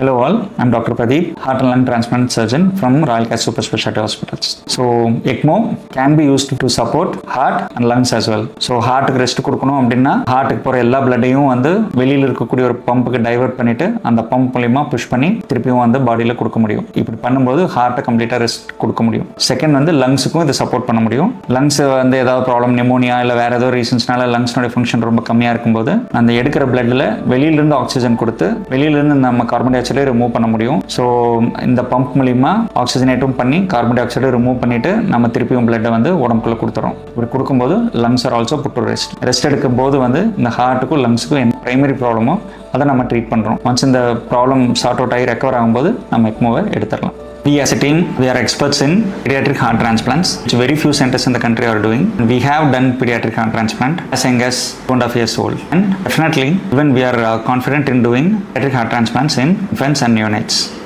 Hello all, I'm Dr. Pradeep, heart and lung transplant surgeon from Royal Cath Super Specialty Hospitals. So ECMO can be used to support heart and lungs as well. So ஹார்ட்டுக்கு rest கொடுக்கணும் அப்படின்னா ஹார்ட்டுக்கு போகிற எல்லா பிளட்டையும் வந்து வெளியில் இருக்கக்கூடிய ஒரு பம்புக்கு divert பண்ணிட்டு அந்த பம்ப் மூலியமா புஷ் பண்ணி திருப்பியும் வந்து பாடியில் கொடுக்க முடியும் இப்படி பண்ணும்போது ஹார்ட்டை கம்ப்ளீட்டாக ரெஸ்ட் கொடுக்க முடியும் செகண்ட் வந்து லங்ஸுக்கும் இது சப்போர்ட் பண்ண முடியும் லங்ஸ் வந்து ஏதாவது ப்ராப்ளம் நிமோனியா இல்லை வேற ஏதோ ரீசன்ஸ்னால லங்ஸ்னுடைய ஃபங்க்ஷன் ரொம்ப கம்மியாக இருக்கும்போது அந்த எடுக்கிற பிளட்ல வெளியிலிருந்து ஆக்சிஜன் கொடுத்து வெளியிலிருந்து நம்ம கார்பன் டை ஆக்சைடை ரிமூவ் பண்ண முடியும் ஸோ இந்த பம்ப் மூலியமா ஆக்சிஜனேட்டும் பண்ணி கார்பன் டை ஆக்சைடை ரிமூவ் பண்ணிட்டு நம்ம திருப்பியும் பிளட்டை வந்து உடம்புக்குள்ள கொடுத்துறோம் இப்படி கொடுக்கும்போது lungs are also put to rest rest எடுக்கும் போது வந்து இந்த ஹார்ட்டுக்கும் லங்ஸுக்கும் என்ன பிரைமரி ப்ராப்ளமோ அதை நம்ம ட்ரீட் பண்ணுறோம் ஒன்ஸ் இந்த ப்ராப்ளம் சார்ட் அவுட் ஆகி ரெக்கவர் ஆகும்போது நம்ம எக்மோவை எடுத்துடலாம் We as a team, we are experts in pediatric heart transplants, which very few centers in the country are doing. We have done pediatric heart transplant as young as two and a half years old. And definitely, even we are uh, confident in doing pediatric heart transplants in infants and neonates.